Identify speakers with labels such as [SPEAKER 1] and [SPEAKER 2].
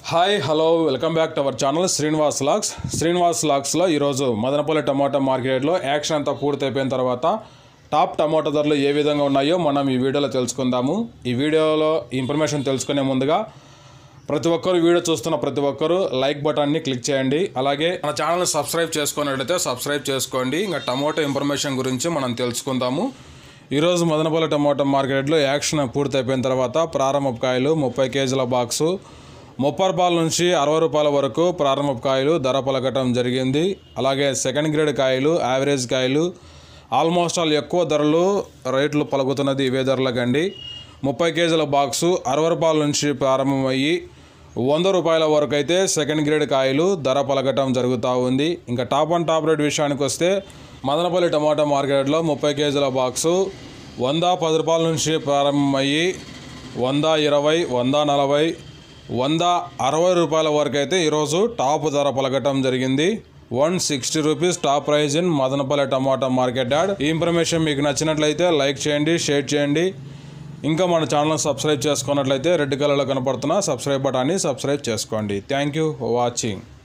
[SPEAKER 1] hi hello welcome back to our channel Srinivas లాక్స్ శ్రీనివాస్ లాక్స్లో ఈరోజు మదనపల్లి టమాటా మార్కెట్లో యాక్షన్ అంతా పూర్తయిపోయిన తర్వాత టాప్ టమాటా ధరలు ఏ విధంగా ఉన్నాయో మనం ఈ వీడియోలో తెలుసుకుందాము ఈ వీడియోలో ఇన్ఫర్మేషన్ తెలుసుకునే ముందుగా ప్రతి ఒక్కరు వీడియో చూస్తున్న ప్రతి ఒక్కరు లైక్ బటన్ని క్లిక్ చేయండి అలాగే మన ఛానల్ని సబ్స్క్రైబ్ చేసుకున్నట్లయితే సబ్స్క్రైబ్ చేసుకోండి ఇంకా టమోటా ఇన్ఫర్మేషన్ గురించి మనం తెలుసుకుందాము ఈరోజు మదనపల్లి టమోటా మార్కెట్లో యాక్షన్ పూర్తయిపోయిన తర్వాత ప్రారంభ కాయలు ముప్పై కేజీల బాక్సు ముప్పై రూపాయల నుంచి అరవై రూపాయల వరకు ప్రారంభ కాయలు ధర పలకటం జరిగింది అలాగే సెకండ్ గ్రేడ్ కాయలు యావరేజ్ కాయలు ఆల్మోస్ట్ ఆల్ ఎక్కువ ధరలు రేట్లు పలుకుతున్నది ఇవే ధరలకండి ముప్పై కేజీల బాక్సు అరవై రూపాయల నుంచి ప్రారంభమయ్యి వంద రూపాయల వరకు అయితే సెకండ్ గ్రేడ్ కాయలు ధర పలకటం జరుగుతూ ఉంది ఇంకా టాప్ అండ్ టాప్ రేట్ విషయానికి వస్తే మదనపల్లి టమాటా మార్కెట్లో ముప్పై కేజీల బాక్సు వంద పది రూపాయల నుంచి ప్రారంభమయ్యి వంద ఇరవై వంద నలభై వంద అరవై రూపాయల వరకు అయితే ఈరోజు టాప్ ధర పలకటం జరిగింది one sixty rupees top price in Madanapalle tomato market యాడ్ ఈ ఇన్ఫర్మేషన్ మీకు నచ్చినట్లయితే లైక్ చేయండి షేర్ చేయండి ఇంకా మన ఛానల్ సబ్స్క్రైబ్ చేసుకున్నట్లయితే రెడ్ కలర్లో కనపడుతున్న సబ్స్క్రైబ్ బటాన్ని సబ్స్క్రైబ్ చేసుకోండి థ్యాంక్ యూ ఫర్ వాచింగ్